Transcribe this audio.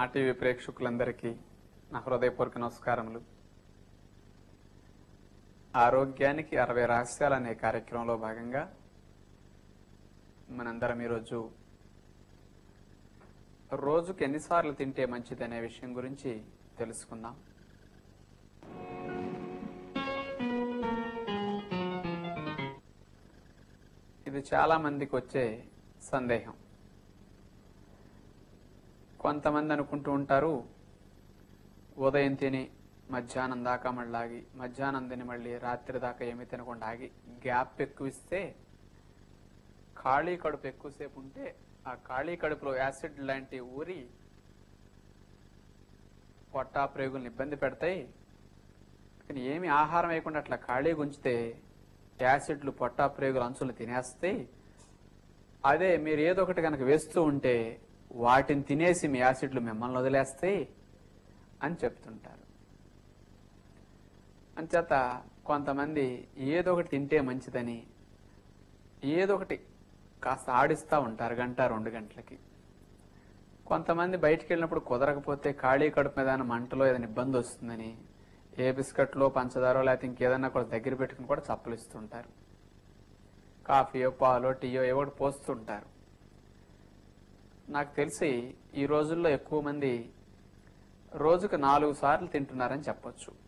మా టీవీ ప్రేక్షకులందరికీ నా హృదయపూర్వక నమస్కారములు ఆరోగ్యానికి అరవై రహస్యాలు అనే కార్యక్రమంలో భాగంగా మనందరం ఈరోజు రోజుకు ఎన్నిసార్లు తింటే మంచిది అనే విషయం గురించి తెలుసుకుందాం ఇది చాలా మందికి వచ్చే సందేహం కొంతమంది అనుకుంటూ ఉంటారు ఉదయం తిని మధ్యాహ్నం దాకా మళ్ళీ ఆగి మధ్యాహ్నం తిని మళ్ళీ రాత్రి దాకా ఏమీ తినకుండా ఆగి గ్యాప్ ఎక్కువ ఇస్తే ఖాళీ కడుపు ఎక్కువసేపు ఉంటే ఆ ఖాళీ కడుపులో యాసిడ్ లాంటి ఊరి పొట్టా ప్రేగుల్ని ఇబ్బంది పెడతాయి కానీ ఏమి ఆహారం వేయకుండా అట్లా ఖాళీగా ఉంచితే యాసిడ్లు పొట్టా ప్రేగులు అంచులు తినేస్తాయి అదే మీరు ఏదో ఒకటి కనుక వేస్తూ ఉంటే వాటిని తినేసి మీ యాసిడ్లు మిమ్మల్ని వదిలేస్తాయి అని చెప్తుంటారు అంచేత కొంతమంది ఏదో ఒకటి తింటే మంచిదని ఏదో ఒకటి కాస్త ఆడిస్తూ ఉంటారు గంట రెండు గంటలకి కొంతమంది బయటికి వెళ్ళినప్పుడు కుదరకపోతే ఖాళీ కడుపు మీద ఏదైనా మంటలో ఏదైనా ఇబ్బంది వస్తుందని ఏ బిస్కెట్లో పంచదారో లేకపోతే ఇంకేదన్నా కూడా దగ్గర పెట్టుకుని కూడా చప్పలిస్తుంటారు కాఫీయో పాలో టీయో ఏవో ఒకటి పోస్తుంటారు నాకు తెలిసి ఈ రోజుల్లో ఎక్కువ మంది రోజుకు నాలుగు సార్లు తింటున్నారని చెప్పొచ్చు